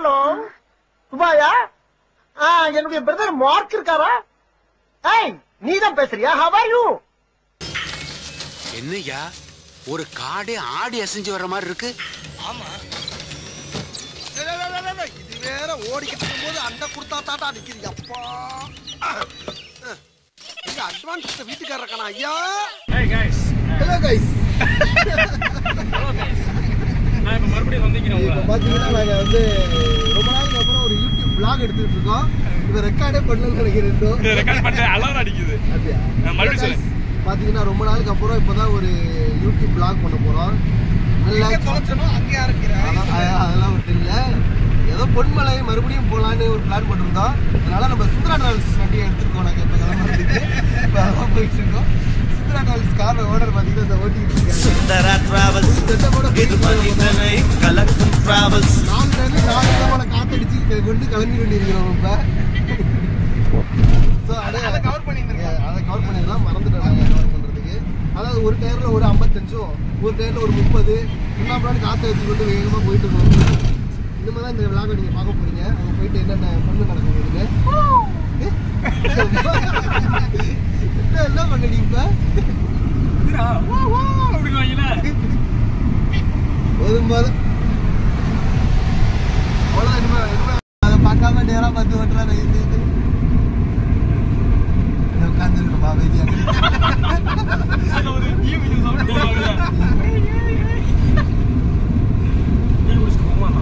Hello துபாயா ஆ, என்னுடைய brother mark இருக்காரா ஏய் நீ தான் பேசுறியா ஹவ் ஆர் யூ என்னய்யா ஒரு காடே ஆடி அசைஞ்சு வர்ற மாதிரி இருக்கு இது வேற ஓடிக்கிட்டு இருக்கும்போது அண்டை கொடுத்தா தாட்டா நிக்குது அப்பா நீங்க அட்வான்ஸ் வீட்டுக்காரர் இருக்கானா ஐயா Hey guys. Hello guys Hello guys. நான் இப்ப மறுபடியும் சந்திக்கிறேன் இப்போ உங்களை பாத்தீங்கன்னா நாங்க வந்து ரொம்ப நாளுக்கு அப்புறம் ஒரு யூடியூப் vlog எடுத்துட்டு இருக்கோம் இப்ப ரெக்கார்டே பண்ணலன்னு நினைக்கிறேன் இன்னும். ரெக்கார்ட் பண்ணிட்டு அலாரம் அடிக்குது அப்படியா? ஆ, மறுபடியும் சொல்லு. Guys, பாத்தீங்கன்னா ரொம்ப நாளுக்கு அப்புறம் இப்பதான் ஒரு யூடியூப் vlog பண்ண போறோம் நல்லா அதெல்லாம் அ- அதெல்லாம் ஒன்றும் இல்ல ஏதோ பொன்மலை மறுபடியும் போலான்னு ஒரு பிளான் பண்ணிருந்தோம் அதனால நம்ம சுந்தரா டிராவல்ஸ் வண்டியை எடுத்துருக்கோம் நாங்க இப்ப கிளம்புறதுக்கு இப்ப அதான் போயிட்டு இருக்கோம் சுந்தரா டிராவல்ஸ் கார் ஓனர் பாத்தீங்கன்னா இந்த ஓட்டிட்டு இருக்காங்க சுந்தரா டிராவல்ஸ் செட்டப்போட இது மனிதனை கலக்கும் டிராவல்ஸ் நாலு நாலு நாலு விதமான காத்தடிச்சு இதை கொண்டு கிளம்பி கொண்டிருக்கிறோம் இப்ப ஸோ அதை அதை கவர் பண்ணியிருந்தேன் அதை கவர் பண்ணிடலாம் மறந்துட்டேன் நாங்கள் கவர் பண்ணுறதுக்கு அதாவது ஒரு டயரில் ஒரு ஐம்பத்தஞ்சும் ஒரு டயரில் ஒரு முப்பது என்ன பண்ணு காற்றை வச்சுக்கிட்டு வேகமாக போயிட்டு இருக்கோம் இந்த மாதிரி தான் இந்த விளாக நீங்கள் பார்க்க போறீங்க அங்கே போயிட்டு என்னென்ன பண்ணு நடக்கும் இதுன்னு என்ன என்ன பண்ணடி இப்போ அப்படின்னு வாங்கினா போதும் போதும் அவ்வளோதான் இனிமே இனிமே அதை பார்க்காம நேராக பார்த்து ஓட்டுறா ரயில் செய்து உட்காந்துருக்கோம் அமைதியாக ஒரு டீ மிஷின் சவுண்ட் கேட்கல டீ குடிச்சிட்டு போமாண்ணா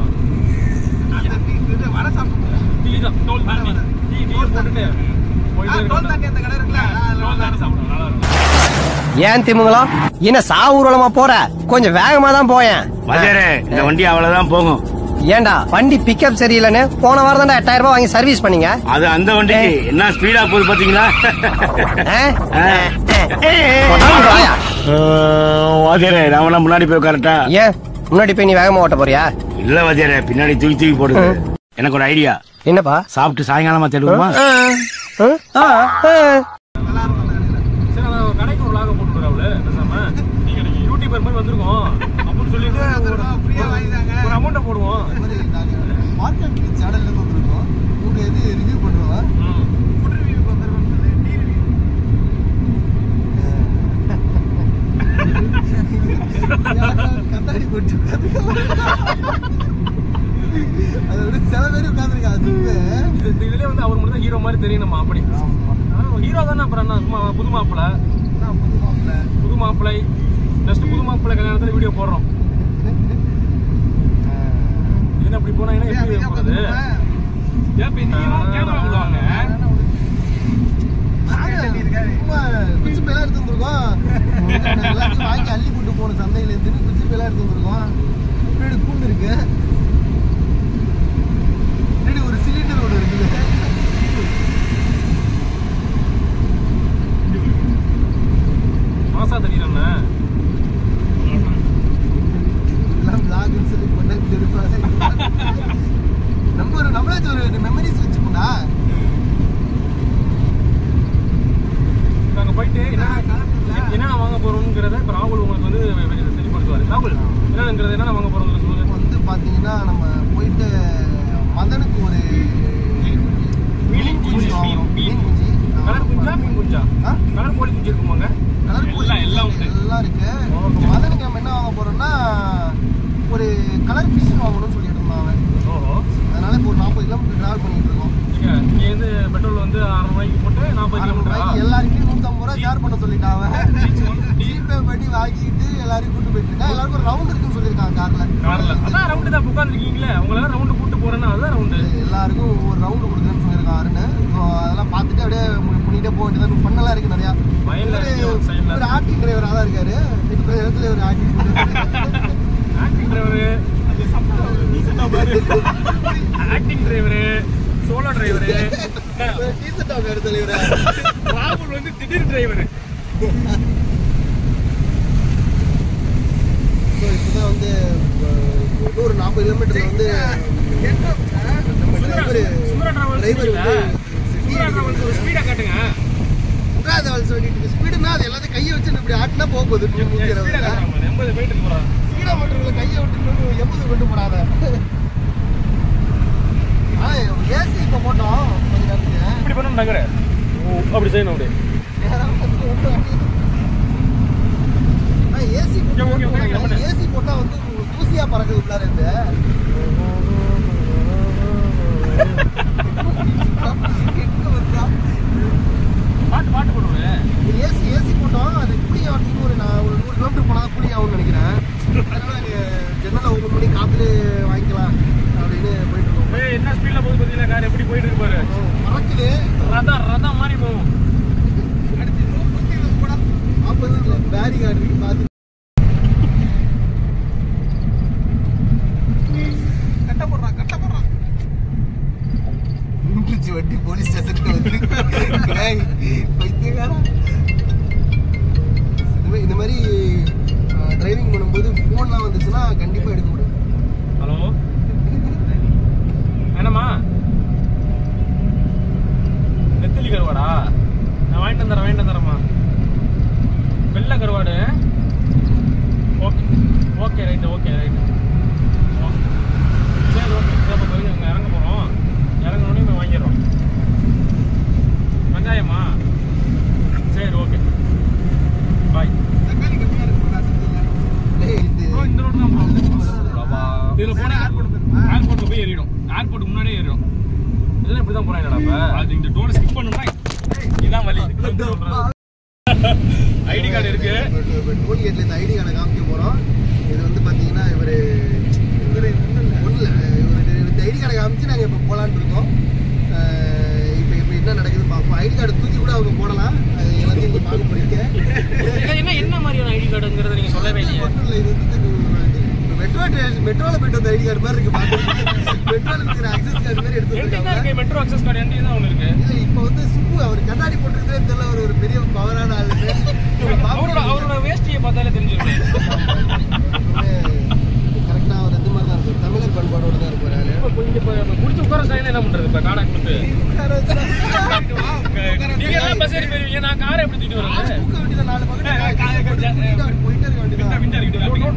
டீ தான் டோல் தாண்டி டீ டீ போட்டுட்டு போயிட்டே இருக்கோம் டோல் தாண்டி சாப்பிடுவோம் நல்லா இருக்கும் ஏன் திமுங்கலாம் என்ன சாவூர்வலமா போற கொஞ்சம் வேகமா தான் போயேன் வாத்தியாரே இந்த வண்டி அவ்வளவுதான் போகும் ஏன்டா வண்டி பிக்கப் சரியில்லைன்னு போன வாரம் தான் எட்டாயிரம் ரூபாய் வாங்கி சர்வீஸ் பண்ணீங்க அது அந்த வண்டிக்கு என்ன ஸ்பீடா போகுது பாத்தீங்களா ஆ? கொண்டாந்து வாயா. வாத்தியாரே நாம முன்னாடி போய் கரெக்டா ஏன் முன்னாடி போய் நீ வேகமா ஓட்ட போறியா இல்ல வாத்தியாரே பின்னாடி தூக்கி தூக்கி போடுது எனக்கு ஒரு ஐடியா என்னப்பா சாப்பிட்டு சாயங்காலமா தேடுவோமா ஆ, ஆ, ஆ. சரி நான் ஒரு கடைக்கு ஒரு லாக போட்டு வரவுல பேசாம யூடியூபர் மாதிரி வந்திருக்கோம் அப்படின்னு சொல்லிட்டு ஒரு- ஒரு அமௌண்ட்டை போடுவோம் மார்க்கெட் சேனல்ல இருந்து வந்திருக்கோம் உங்க இது ரிவ்யூ பண்ணுவோம் ம். கண்ணாடி போட்டு அது வந்து சில பேர் உட்காந்துருக்காங்க சும்மா இது இந்த இதுலயே வந்து அவர் மட்டும் தான் ஹீரோ மாதிரி தெரியும் நம்ம அப்படி ஹீரோ தானே அப்புறம் என்ன சும்மா புது மாப்பிள்ளை புது மாப்பிள்ளை ஜஸ்ட் புது மாப்பிள்ளை கல்யாணத்துல வீடியோ போடுறோம் என்ன அப்படி போனா என்ன எப்படி போறது ஏன் இப்ப நீங்க கேமரா விடுவாங்க சும்மா குச்சி பேலாம் எடுத்து வந்திருக்கோம் எல்லாத்தையும் வாங்கி அள்ளி போட்டு போன சந்தையில இருந்து குச்சி பேலாம் எடுத்து வந்திருக்கோம் பின்னாடி கூண்டு இருக்கு பின்னாடி ஒரு சிலிண்டர் ஒன்று இருக்குது மாசா தெரியுறேண்ணே எல்லாம் vlog-ன்னு சொல்லி போட்டா சிரிப்பாக நம்ம ஒரு நம்மளாச்சும் ஒரு மெமரிஸ் வச்சுக்கோண்டா நாங்க போயிட்டு என்ன என்னென்ன வாங்க போறோம்ங்கிறத இப்ப ராகுல் உங்களுக்கு வந்து தெளிவுபடுத்துவாரு ராகுல் என்னங்கிறது என்னென்ன வாங்க போறோம்னு சொல்லுங்க இப்போ வந்து பார்த்தீங்கன்னா நம்ம போயிட்டு மதனுக்கு ஒரு மீன் குஞ்சு வாங்கணும் மீன் குஞ்சு கலர் குஞ்சா மீன் குஞ்சா ஆ? கலர் கோழி குஞ்சு இருக்குமாங்க கலர் எல்லாம் எல்லாம் உண்டு எல்லாம் இருக்கு மதனுக்கு நம்ம என்ன வாங்க போறோம்னா ஒரு கலர் ஃபிஷ் வாங்கணும்னு சொல்லிட்டு இருந்தான் அவன் ஓஹோ அதனால இப்போ ஒரு நாற்பது கிலோமீட்டர் டிராவல் பண்ணிட்டு இருக்கோம் இங்க இங்க இருந்து பெட்ரோல் வந்து அரை ரூபாய்க்கு போட்டு நாற்பது அரை கிலோமீட்டரா ரூபாய்க்கு எல்லாருக்கும் நூற்றம்பது ரூபா ஷேர் பண்ண சொல்லிட்டான் அவன் ஜிபே பண்ணி வாங்கிட்டு எல்லாரையும் கூட்டு போயிட்டு இருக்கான் எல்லாருக்கும் ஒரு ரவுண்ட் இருக்குன்னு சொல்லியிருக்காங்க கார்ல கார்ல அதான் ரவுண்டு தான் உட்காந்துருக்கீங்களே உங்களை ரவுண்டு கூட்டு போறேன்னா அதுதான் ரவுண்டு எல்லாருக்கும் ஒவ்வொரு ரவுண்டு கொடுக்குறேன்னு சொல்லியிருக்கான் அருண் ஸோ அதெல்லாம் பார்த்துட்டு அப்படியே மு- பண்ணிட்டே போக வேண்டியதான் பண்ணலாம் இருக்கு நிறையா வயல்ல ஒரு- இருக்கு ஒரு சைடுல ஒரு ஆக்டிங் டிரைவராக தான் இருக்காரு இப்போ இடத்துல ஒரு acting acting driver acting driver solo driver T-shirt அவங்க இடத்துல இவரு ராகுல் வந்து திடீர் டிரைவரு ஸோ இப்போ வந்து அஹ், இன்னொரு நாற்பது கிலோமீட்டர் வந்து நம்ம டிரைவர் சுந்தரா டிராவல்ஸ் டிரைவர் வந்து சுந்தரா டிராவல்ஸ் ஒரு ஸ்பீடா காட்டுங்க முன்னாடி அவள் சொல்லிட்டு ஸ்பீடுனா அது எல்லாத்தையும் கையை வச்சு இப்படி ஆட்டினா போக போகுது நூற்றி ஸ்பீடா இருபதுல காட்டுங்க எண்பது போயிட்டு போறான் ஸ்பீடா மட்டும் கையை விட்டு எண்பது கொண்டு போடாத பண்ணணும் டங்கர அப்படி செய்யணும் அப்படி ஏசி ஓகே, ஓகே, ஓகே, பண்ணு. ஏசி போட்டா வந்து தூசியா பறக்குது உள்ளார இருந்து எங்க வந்தா? பாட்டு பாட்டு போடுவேன் ஏசி ஏசி போட்டோம் அது கூலிங் ஆகிறதுக்கு ஒரு நான் ஒரு நூறு கிலோமீட்டர் போனால் கூலிங் ஆகும்னு நினைக்கிறேன் அதனால ஜன்னலை ஓப்பன் பண்ணி காத்துல வாங்கிக்கலாம் அப்படின்னு போயிட்டு இருக்கோம் ஏய் என்ன ஸ்பீட்ல போகுது பார்த்தீங்களா கார் எப்படி போயிட்டு இருக்கு பாரு பறக்குது ரதம் ரதம் மாதிரி போகும் அடுத்து நூறு நூற்றி இருபது கூட ஆப்போசிட்ல பேரி கார்டு இருக்கு பார்த்து கட்ட போடுறான் கட்ட போடுறான் நின்றுச்சு வண்டி போலீஸ் ஸ்டேஷனுக்கு வந்து ஏய், பைத்தியக்காரா. இந்த மாதிரி- இந்த மாதிரி டிரைவிங் பண்ணும்போது ஃபோன்லாம் வந்துச்சுன்னா கண்டிப்பாக எடுக்க கூடாது ஹலோ என்னம்மா நெத்திலி கருவாடா நான் வாங்கிட்டு வந்துடுறேன் வாங்கிட்டு வந்துடுறேம்மா வெள்ளை கருவாடு okay okay right okay right சரி ஓகே இப்போ வரைக்கும் அங்கே இறங்க போகிறோம் இறங்கினோடனே போய் வாங்கிடுறோம் வெங்காயமா சரி ஓகே பாய் தக்காளி கம்மியாக இருக்கு டேய் இது ப்ரோ இந்த ரோடு தான் ப்ரோ இதுல போனா ஏர்போர்ட்ல போய் ஏறிடும் ஏர்போர்ட் முன்னாடியே ஏறிடும் இதெல்லாம் இப்படி தான் போறாங்கடா அப்ப அது இந்த டோர் ஸ்கிப் பண்ணணும்னா இதான் வழி ஐடி கார்டு இருக்கு டோல்கேட்ல இந்த ஐடி கார்டை காமிக்க போறோம் இது வந்து பாத்தீங்கன்னா இவரு இவரு ஒண்ணுல இவரு இந்த ஐடி கார்டை காமிச்சு நாங்க இப்ப போலான்னு இருக்கோம் அஹ் இப்ப இப்ப என்ன நடக்குதுன்னு பார்ப்போம் ஐடி கார்டு தூக்கி கூட அவங்க போடலாம் அது எல்லாத்தையும் நீங்க பார்க்க போறீங்க என்ன என்ன மாதிரியான ஐடி கார்டுங்கிறத நீங்க சொல்லவே இல்லையே ஒண்ணும் இல்ல, இது வந்து மெட்ரோ மெட்ரோல போயிட்டு வந்த ஐடி கார்டு மாதிரி இருக்கு பாக்க மெட்ரோல இருக்கிற அக்சஸ் கார்டு மாதிரி எடுத்து என்கிட்ட வந்திருக்காங்க இருக்கு மெட்ரோ அக்சஸ் கார்டு என்கிட்ட தான் ஒன்று இருக்கு இல்ல இப்ப வந்து சுப்பு அவர் கண்ணாடி போட்டுருக்கே தெரியல அவர் ஒரு பெரிய பவரான ஆளு அவரோட அவரோட வேஷ்டியை பார்த்தாலே தெரிஞ்சிருக்கும் கரெக்டா அவர் இந்த மாதிரி தான் இருப்பார் தமிழர் பண்பாடோட தான் இருப்பார் ஆளு இப்போ இங்க இப்போ குடிச்சு உட்கார சாயந்தரம் என்ன பண்றது இப்போ காடா கொடுத்து நீங்க எல்லாம் பஸ் ஏறி போயிருவீங்க நான் காரை எப்படி தூக்கிட்டு வரது தூக்க வேண்டியது நாலு பக்கம் ஏய், ஏய், கா- கா- தூக்கிட்டு அவர் போயிட்டே இருக்க வேண்டியதான்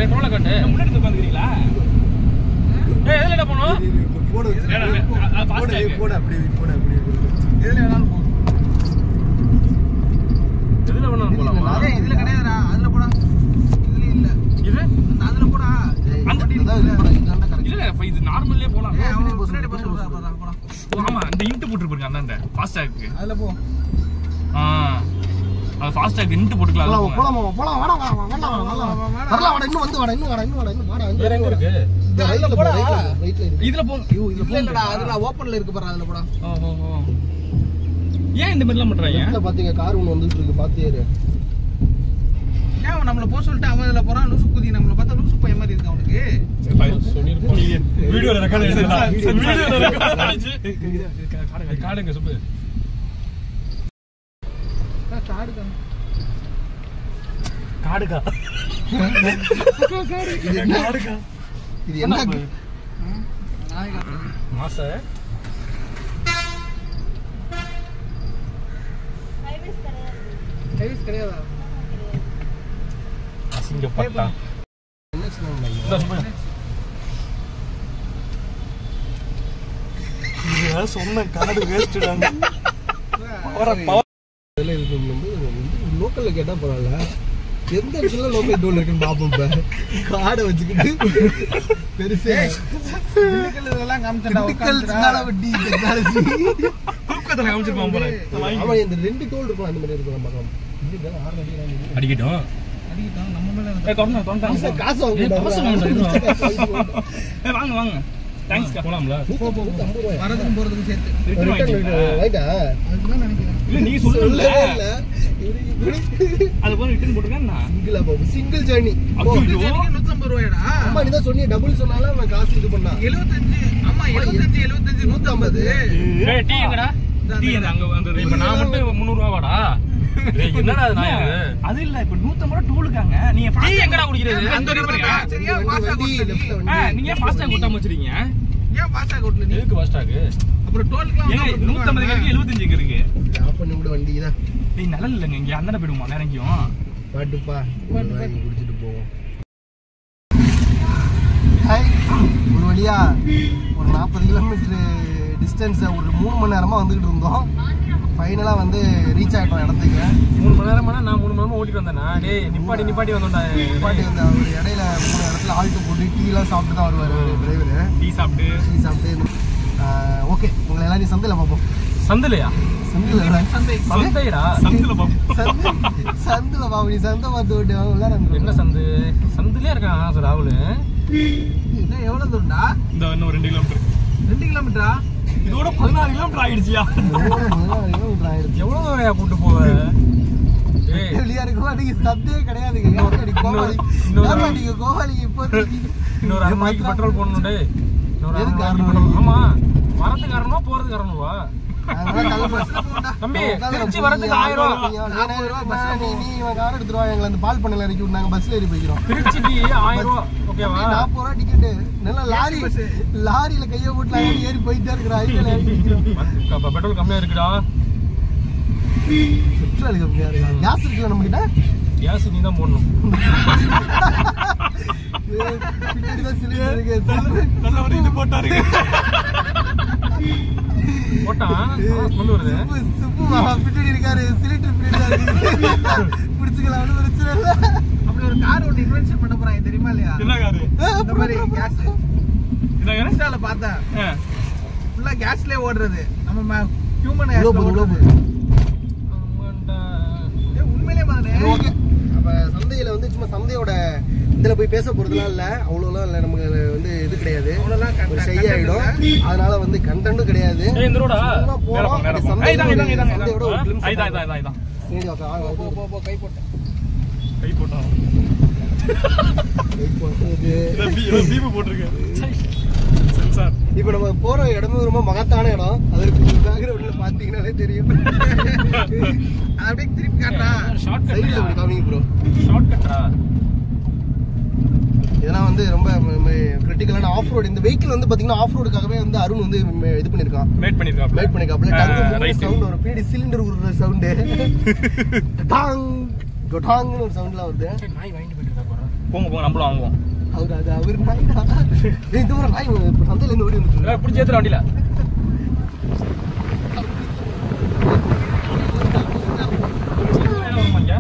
ஏய், எதுல என்ன போகணும்? போன வேணாம், வேணாம். அ- அ- fast tag. போட அப்படி போட அப்படி எதுல வேணாலும் போ எதுல வேணாலும் போலாமா? இதுல கிடையாதுடா அதுல போடா இதுல இல்ல இது? அதுல போடா அந்த- அதான் இதுல போடா இதுதான் கரெக்ட் இல்ல, இப்ப இது நார்மல்லே போலாம். பின்னாடி பஸ் போடா போடா ஓ, ஆமா, இந்த இன்ட்டு போட்டிருப்பாருங்க அந்தாண்ட, fast tag-க்கு. அதுல போ ஆ, அது fast tag இன்ட்டு போட்டுக்கலாம், அதுல போலாம் போங்க. போலாம் போலாம் வாடா வாடா வாடா வாடா வரலாம் வாடா இன்னும் வந்து வாடா இன்னும் வாடா இன்னும் வாடா இன்னும் வாடா வேற எங்க இருக்கு? இந்த ரைட்ல போடா ரைட்ல இருக்கு இதுல போங்க. ஐயோ, இதுல இல்ல இல்லடா அதுல ஓபன்ல இருக்கு பாரு அதுல போடா ஓ, ஓ, ஓ. ஏன் இந்த மாதிரிலாம் பண்றாங்க லெஃப்ட்ல பாத்தீங்க கார் ஒன்னு வந்துட்டு இருக்கு பாத்தியே இரு. ஏன் நம்மள போக சொல்லிட்டு அவன் இதுல போறான் லூசு குதி நம்மள பார்த்தா லூசு பையன் மாதிரி இருக்கு அவனுக்கு வீடியோல ரெக்கார்ட் ஆயிடுச்சு வீடியோல ரெக்கார்ட் ஆயிடுச்சு காடுங்க சுப்பு காடுக்கா இது என்ன இது என்ன மாச ஹைவேஸ் கிடையாதா அசிங்கப்பட்டா என்ன சொன்னாங்க இந்த சுப்பு சொன்ன காடு வேஸ்ட்டுடாங்க இதெல்லாம் இது பண்ணும்போது லோக்கல்ல கேட்டா பரவாயில்ல எந்த இடத்துல லோக்கல் டோல் இருக்குன்னு பாப்போம் இப்ப காடை வச்சுக்கிட்டு பெருசே திண்டுக்கல் இதெல்லாம் காமிச்சா திண்டுக்கல் சின்னால வட்டி டெக்னாலஜி தூக்கத்துல காமிச்சிருப்பான் போல ஆமா இந்த ரெண்டு டோல் இருக்கும் அந்த மாதிரி இருக்கும் நம்ம இல்ல ஆறு அடி எல்லாம் இல்லை. அடிக்கட்டும் அடிக்கிட்டான் நம்ம மேல ஏய் திறந்து திறந்தாங்க காசு- காசு வாங்க ஏய், காசு கூடாதா? வாங்கடா, காசு வாங்கி இருடா. ஏய், வாங்க வாங்க தேங்க்ஸ் போலாம்ல நூத்தி ஐம்பது ரூபாயா? வரதுக்கும் போறதுக்கும் சேர்த்து ரிட்டர்ன் Return, வாங்கிட்டீங்களா? return. ரைட்டா? அதுதான் நினைக்கிறேன் இல்ல நீங்க சொல்லல சொல்லவே இல்ல. இவரு இப்படி அது போல ரிட்டர்ன் போட்டுருக்கேன் single ஆ போகும். single journey. ஐயோ. நூத்தம்பது ரூபாயடா அம்மா நீ தான் சொன்னியே, double சொன்னாலும் அவன் காசு இது பண்ணான். எழுபத்தஞ்சு ஆமா எழுபத்தஞ்சு எழுபத்தஞ்சு நூத்தம்பது ஏய் டீ எங்கடா டீ எங்க அங்க வந்து இப்ப நான் மட்டும் 300 ரூபாடா ஏய் என்னடா அது நான் அது இல்ல இப்ப 150 ரூபாய் டோலுக்காங்க நீங்க டீ எங்கடா குடிக்கிறது அங்க வரைக்கும் சரியா வண்டி, ஃபாஸ்டா வண்டி, கொடுத்து left ல ஆ, வண்டி. நீங்க ஃபாஸ்டாக கொட்டாம வச்சிருக்கீங்க ஏன் ஃபாஸ்டா கொடுத்து நீ எதுக்கு ஃபாஸ்டாக அப்புறம் டோலுக்குலாம் ஏங்க நூத்தம்பது இருக்கு எழுபத்தஞ்சு இங்க இருக்கு ஆஃப் பண்ணி விடு வண்டி இதான். டேய் நல்ல இல்லைங்க இங்க அந்தாண்ட போயிடுமா வேற எங்கேயும் பாட்டுப்பா. ஒரு வாங்கி குடிச்சிட்டு போவோம். ஹாய். ஒரு வழியா வழியா ஒரு நாற்பது கிலோமீட்டர் டிஸ்டன்ஸை ஒரு மூணு மணி நேரமாக வந்துக்கிட்டு இருந்தோம் ஃபைனலாக வந்து ரீச் ஆகிட்டோம் இடத்துக்கு மூணு மணி நேரமானா நான் மூணு மணி நேரமா ஓட்டிட்டு வந்தேனா டேய் நிப்பாட்டி நிப்பாட்டி வந்தோம்டா பாட்டி வந்து அவர் இடையில மூணு இடத்துல ஆல்ட்டு போட்டு டீலாம் சாப்பிட்டு தான் வருவார் அவர் டிரைவர் டீ சாப்பிட்டு டீ சாப்பிட்டு ஓகே உங்களை எல்லாரையும் சந்தையில் பார்ப்போம் சந்திலையா சந்தையில் சந்தை சந்தைடா சந்தில பாப்போம் சந்தை சந்தில் பாப்போம் நீ சந்தை பார்த்து ஓட்டி வாங்க விளையாட என்ன சந்து சந்திலே இருக்கான் ராகுல் என்ன எவ்வளவு தூரம்டா இந்த இன்னும் ரெண்டு கிலோமீட்டர் ரெண்டு கிலோமீட்டரா இதோட பதினாறு கிலோமீட்டர் ஆயிடுச்சியா எவ்வளவு தூரம் கூட்டு போவ ஏய் வெளியா இருக்குமா நீங்க சத்தே கிடையாதுங்க இன்னொரு- ஏன்டா நீ கோவாலி இன்னொரு- ஏன்டா நீங்க கோவாலிக்கு இப்போ இன்னொரு அரை மணிக்கு பெட்ரோல் போடணும் டேய் இன்னொரு அரை எதுக்கு மணிக்கு அரை பெட்ரோல் மணிக்கு? ஆமா வரதுக்கு காரணமா போறதுக்கு காரணமா அதெல்லாம் கள்ள பஸ். தம்பி உட்காந்து திருச்சி நம்ம வரதுக்கு ஆயிரம் ரூபா ஏழாயிரம் ரூபாய் பஸ்ல நீ நீ இவன் கார் எடுத்துருவா எங்களை அந்த பால் பண்ணல இறக்கி விட்டு நாங்க பஸ்ல ஏறி போய்க்கிறோம் திருச்சிக்கு ஆயிரம் ரூபா ஓகேவா நாற்பது ரூபா டிக்கெட்டு நல்லா லாரி லாரியில கையை போட்டு நான் ஏறி போயிட்டே இருக்கிற ஹைவேல ஏறி நிக்கிறோம். அப்ப பெட்ரோல் கம்மியா இருக்குடா பெட்ரோல் கம்மியா இருக்கா கேஸ் இருக்குல்ல நம்ம கிட்ட கேஸ் நீ தான் போடணும் பின்னாடி தான் சிலிண்டர் இருக்கு சிலிண்டர் போட்டான் கொண்டு வருது சுப்பு சுப்பு மாமா பின்னாடி இருக்காரு சிலிண்டர் பின்னாடி தான் இருக்கு பிடிச்சிக்கலாம் ஒன்றும் பிரச்சனை இல்லை அப்படி ஒரு கார் ஒன்று இன்வென்ஷன் பண்ண போறாங்க தெரியுமா இல்லையா என்ன காரு இந்த மாதிரி கேஸ் என்ன காரு இன்ஸ்டால பார்த்தேன் ஆ. ஃபுல்லா கேஸ்லயே ஓடுறது நம்ம ஹியூமன் உள்ள போகுது, உள்ள ஓடுறது ஆமாண்டா. ஏய், உண்மையிலேயே மகனே ஓகே அப்ப சந்தையில வந்து சும்மா சந்தையோட இதுல போய் பேச போறதுலாம் இல்ல அவ்வளோலாம் இல்ல நமக்கு அதுல வந்து இது கிடையாது அவ்வளவுலாம் ஒரு content செய்ய ஆயிடும் அதனால வந்து கண்டென்ட்டும் கிடையாது ஏய், இந்த ரோடா? சும்மா போறோம். நேரா போ, நேரா போ. சந்தையோட ஏய், இதாங்க, இதாங்க, இதாங்க, சந்தையோட ஒரு இதாங்க. glimpse ஆ, இதான், இதான், இதான், இதான். சரி, okay, ஆ, போ போ போ கை போட்டேன் கை போட்டான். wait பண்றது. இதான் பீ- இதான் பீப்பு போட்டிருக்கு. சென்சார். இப்ப நம்ம போற இடமும் ரொம்ப மகத்தான இடம் அதற்கு பேக்ரவுண்ட்ல பாத்தீங்கன்னாலே தெரியும் அது அப்படியே திருப்பி காட்டா Shortcut சைடுல யா? இப்படி காமிங்க ப்ரோ Shortcut ஆ? இதெல்லாம் வந்து ரொம்ப கிரிட்டிக்கலான ஆஃப் ரோடு இந்த வெஹிக்கிள் வந்து பாத்தீங்கன்னா ஆஃப் ரோடுக்காகவே வந்து அருண் வந்து ம- இது பண்ணிருக்கான் Made பண்ணிருக்காப்ல. லைட் பண்ணிக்காப்ல ஆ, டங்கு right. சவுண்ட் வரும் பின்னாடி சிலிண்டர் உருற சவுண்டு டாங் டொடாங்னு ஒரு சவுண்ட்லாம் வருது சரி, நாய் வாங்கிட்டு போயிட்டு இருக்கா பாரு. போங்க போங்க நம்மளும் வாங்குவோம் அவர் அது அவர் நாய்டா ஏய், இந்த ஒரு நாய் இப்ப சந்தையில இருந்து ஓடி வந்துட்டு ஏய், பிடிச்சி ஏத்துற வண்டியில என்ன வருமா இங்க?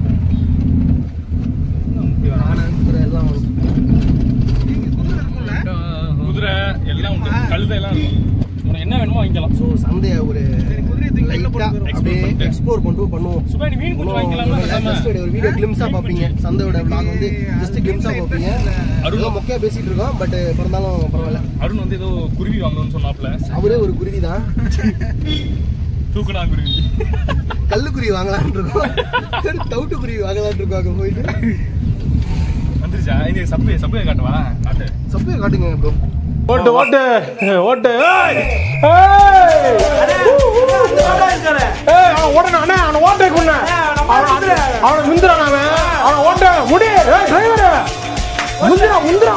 என்ன இப்படி வரான்? எல்லாம் வரும். நீங்க குதிரை இருக்கும்ல குதிரை எல்லாம் உண்டு கழுதை எல்லாம் இருக்கும் உனக்கு என்ன வேணுமோ வாங்கிக்கலாம் ஸோ சந்தையை ஒரு சரி குதிரையை தூக்கி வெளில லைட்டா போட்டு போயிரும். அப்படியே பண்ணிட்டு. எக்ஸ்ப்ளோர் பண்ணிட்டு பண்ணுவோம் சுபா நீ மீன் குஞ்சு வாங்கிக்கலாம்ல பேசாம? Just ஒரு வீடியோ கிளிம்ஸா பாப்பீங்க சந்தையோட vlog வந்து ஜஸ்ட் கிளிம்ஸா பாப்பீங்க அருண். அருண் மொக்கையா பேசிட்டு இருக்கோம் பட் பிறந்தாலும் பரவாயில்ல அருண் வந்து ஏதோ குருவி வாங்கணும்னு சொன்னாப்ல அவரே ஒரு குருவி தான் தூக்குனா குருவி கல்லுக்குருவி வாங்கலாம்னு இருக்கோம் டவுட்டு குருவி வாங்கலாம்னு இருக்கோம் அங்க போயிட்டு வந்துருச்சா இது சப்வே சப்வே காட்டுவா காட்டு சப்பையை காட்டுங்க ப்ரோ ஓட்டு ஓட்டு ஓட்டு ஓடணும் அண்ணா அவனை ஓட்டை கொண்டு அவனை முந்திரான் அவன் அவனை ஓட்ட முடி டிரைவர் முந்திரா முந்திரா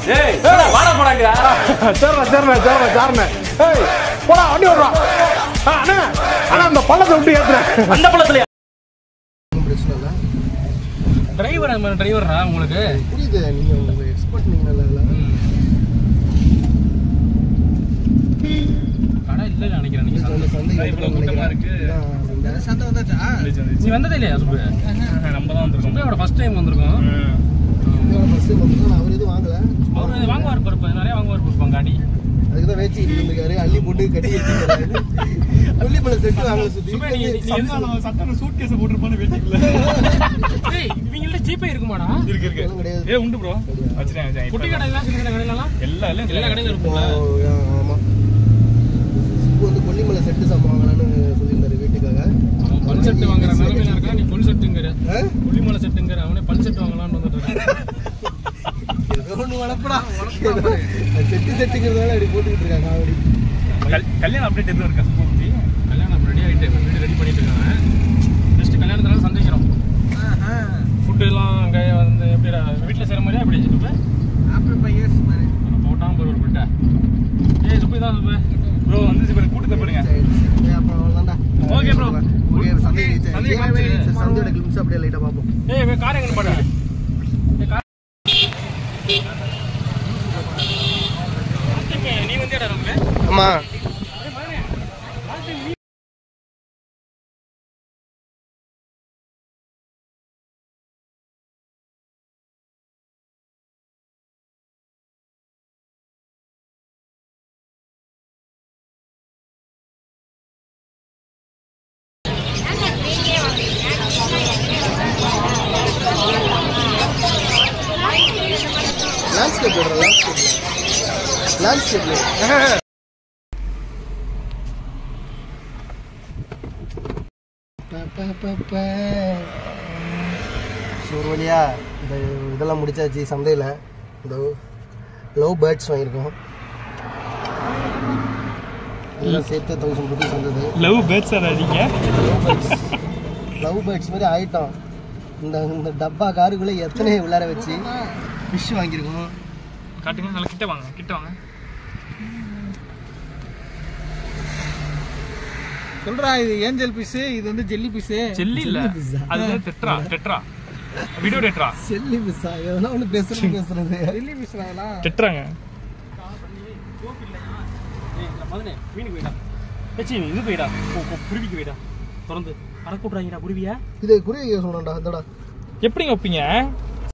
சேர்றா சேர்றா சேர்றா சேர்றா ஏய் போடா வண்டி ஓடுறான் ஆ, அண்ணா அண்ணா அந்த பள்ளத்தை விட்டு ஏத்துறேன் அந்த பழத்துல ஒன்றும் பிரச்சனை இல்லை டிரைவர் டிரைவரா உங்களுக்கு புரியுது நீங்க உங்க எக்ஸ்பர்ட் நீங்க நல்ல கடை இல்ல நினைக்கிறேன் நீங்க அந்த சந்தை இவ்வளவு கூட்டமா இருக்கு சந்தை சந்தை வந்தாச்சா நீ வந்ததே இல்லையா சுப்பு நம்ம தான் வந்திருக்கோம் சுப்பையோட ஃபர்ஸ்ட் டைம் வந்திருக்கோம் ஃபர்ஸ்ட் வந்து அவர் எதுவும் வாங்கல அவர் வாங்குவார் பொறுப்பு நிறைய வாங்குவார் பொறுப்பாங்க அடி அதுக்கு தான் வேச்சி இருந்திருக்காரு அள்ளி போட்டு கட்டி வச்சிருக்காரு கொல்லிமலை செட்டு வாங்கல சுத்தி சுப்பா நீ நீ எந்த சட்டை சூட் கேஸ் போட்டுருப்பான்னு வெட்டிக்கல ஏய் இவங்கள்ட்ட ஜிபே இருக்குமாடா இருக்கு இருக்கு எதுவும் கிடையாது ஏ உண்டு ப்ரோ வச்சிருக்கேன் குட்டி கடை எல்லாம் சின்ன சின்ன கடையிலலாம் எல்லா எல்லாம் எல்லா கடையிலும் ஓ, இருக்கும்ல ஆ, ஆமா இப்போ வந்து கொல்லிமலை செட்டு சாமான் வாங்கலாம்னு சொல்லியிருந்தாரு வீட்டுக்காக அவன் பல் செட்டு வாங்குற நிலைமையில இருக்கா நீ பொல் செட்டுங்கிற ஆ? புள்ளிமலை செட்டுங்கிற அவனே பல் செட்டு வாங்கலாம்னு வந்துட்டு இருக்கான் ஏதோ ஒண்ணு வளர்ப்படா செட்டு செட்டுங்கிறதால அப்படி போட்டுக்கிட்டு இருக்காங்க அப்படி கல்- கல்யாணம் அப்டேட் எதுவும் இருக்கா சுப்பு பத்தி கல்யாணம் ரெடி ஆகிட்டு வீடு ரெடி பண்ணிட்டு இருக்காங்க ஜஸ்ட் கல்யாணத்தினால சந்திக்கிறோம் ஃபுட்டு எல்லாம் அங்கே வந்து எப்படி வீட்டில் செய்கிற மாதிரியா எப்படி சுப்பு ஆஃப்டர் ஃபைவ் இயர்ஸ் மாதிரி போட்டாமல் போகிற ஒரு பிட்டை ஏய் சுப்பு இதான் சுப்பு ப்ரோ வந்துச்சு பாருங்க கூட்டத்தை பாருங்க சரி, சரி, அப்புறம் அவ்வளவுதான்டா. Okay, bro. Okay, சந்தை reach சந்தையை ஆயிடுச்சு. காமிச்சு. சந்தையோட கிளிம்ஸ் அப்படியே லைட்டா பார்ப்போம் ஏய் கார் எங்கே பாடு ஏய் கார் போலாமா லேண்ட்ஸ்கேப் லேண்ட்ஸ்கேப் லேண்ட்ஸ்கேப் ஸோ ஒரு வழியா இந்த இதெல்லாம் முடிச்சாச்சு சந்தையில் இந்த லவ் பேர்ட்ஸ் வாங்கியிருக்கோம் இதெல்லாம் சேர்த்து தௌசண்ட் ருபீஸ் வந்தது லவ் பேர்ட்ஸ் சார் நீங்க லவ் பேர்ட்ஸ் லவ் பேர்ட்ஸ் மாதிரி ஆயிட்டோம் இந்த இந்த டப்பா காருக்குள்ளே எத்தனை உள்ளார வச்சு ஃபிஷ் வாங்கியிருக்கோம் காட்டுங்க நல்லா கிட்ட வாங்க கிட்ட வாங்க சொல்றா இது ஏஞ்சல் பீஸ் இது வந்து ஜெல்லி பீஸ் செல்லி இல்ல அது வந்து டெட்ரா டெட்ரா வீடியோ டெட்ரா செல்லி பிஸ்ஸா எதனா ஒன்று பேசுறது பேசுறது ஜெல்லி பீஸ் அதெல்லாம் டெட்ராங்க மதனே மீனுக்கு போயிடா ஏச்சி இது போயிடா குருவிக்கு போயிடா திறந்து பறக்க விட்றாங்கடா குருவியா இதை குறி சொல்கிறேன்டா இந்தடா எப்படிங்க வைப்பீங்க